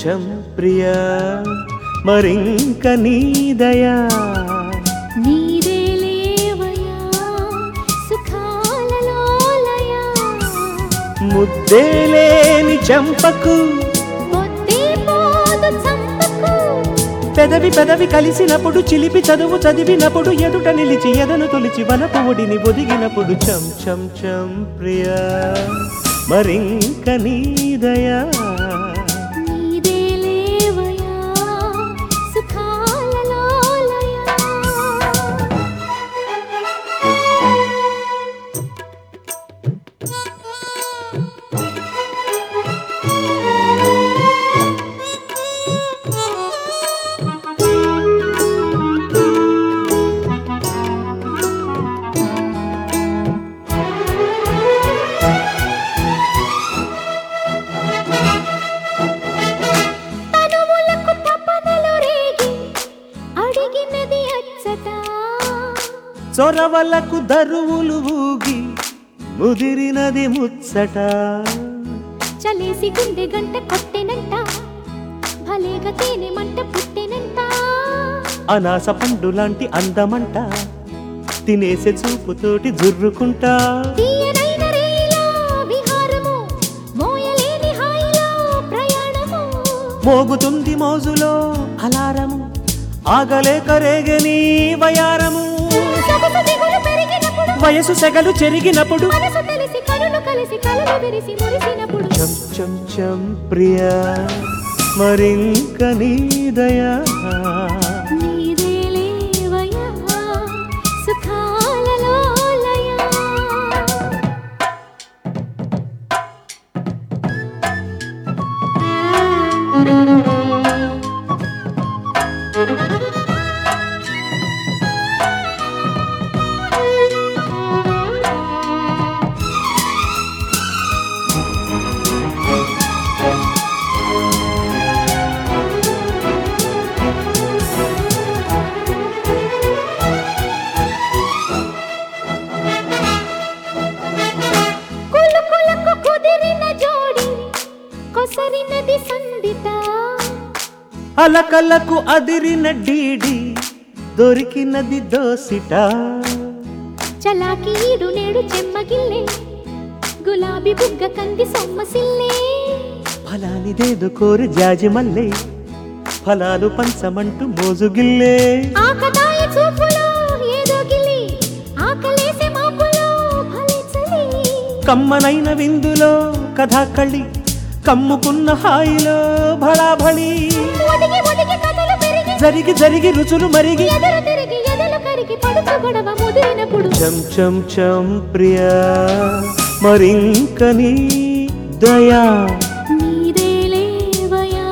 చం ప్రియా మరింక నీదయా నీదే లేవయా సుఖాలలోలయా ముద్దే లేని చంపకు పొద్దే పోదు చంపకు పెదవి పెదవి కలిసినప్పుడు చిలిపి చదువు చదివినప్పుడు ఎదుట నిలిచి ఎదను తొలిచి వనపు ఒడిని ఒదిగినప్పుడు చం చం చం ప్రియా మరింక నీదయా నీదే లేవయా సుఖాలలోలయా తనువులకు తపనలు రేగి అడిగినది అచ్చట చొరవలకు దరువులు ఊగి ముదిరినది ముచ్చట చలేసి గుండె గంట కొట్టెనంట భలేగా తేనె మంట పుట్టెనంట అనాస పండు లాంటి అందమంట తినేసే చూపుతోటి జుర్రుకుంటా తీయనైన రేలా విహారము మోయలేని హాయిలో ప్రయాణము మోగుతుంది మోజులో అలారము ఆగలేక రేగని వయారము సొగసు దిగులు పెరిగినప్పుడు వయసు సెగలు చెరిగినప్పుడు మనసు తెలిసి కనులు కలిసి కలలు విరిసి మురిసినప్పుడు చం చం చం ప్రియా మరింక నీదయా నీదే లేవయా సుఖాలలోలయా కులుకులకు కుదిరిన జోడి కొసరినది సందిట అలకలకు అదిరిన డీడి దొరికినది దోసిట చలాకి ఈడు నేడు చెమ్మగిల్లే గులాబీ బుగ్గ కంది సొమ్మసిల్లే ఫలానిదేదో కోరి జాజి మల్లె ఫలాలు పంచమంటూ మోజుగిల్లే ఆకతాయ చూపులో ఏదో గిలి ఆకలేసే మాపులో భలే చలి కమ్మనైన విందులో కథాకళి కమ్ముకున్న హాయిలో భళాభళి ఒదిగి ఒదిగి కథలు పెరిగి జరిగి జరిగి రుచులు మరిగి ఎదురు తిరిగి ఎదలు కరిగి పడుచు గొడవ ముదిరినప్పుడు చం చం చం ప్రియా మరింక నీ దయా నీదే లేవయా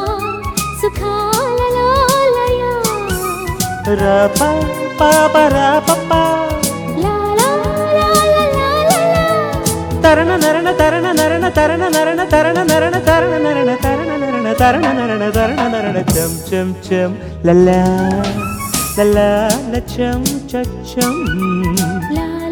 సుఖాలలోలయా రప పాప రప లా లా లా లా లా లా లా. తరణ నరణ తరణ నరణ తరణ నరణ తరణ నరణ తరణ నరణ తరణ నరణ తరణ నరణ తరణ నరణ చం చం చం లలా లలా లచం చచ్చం లా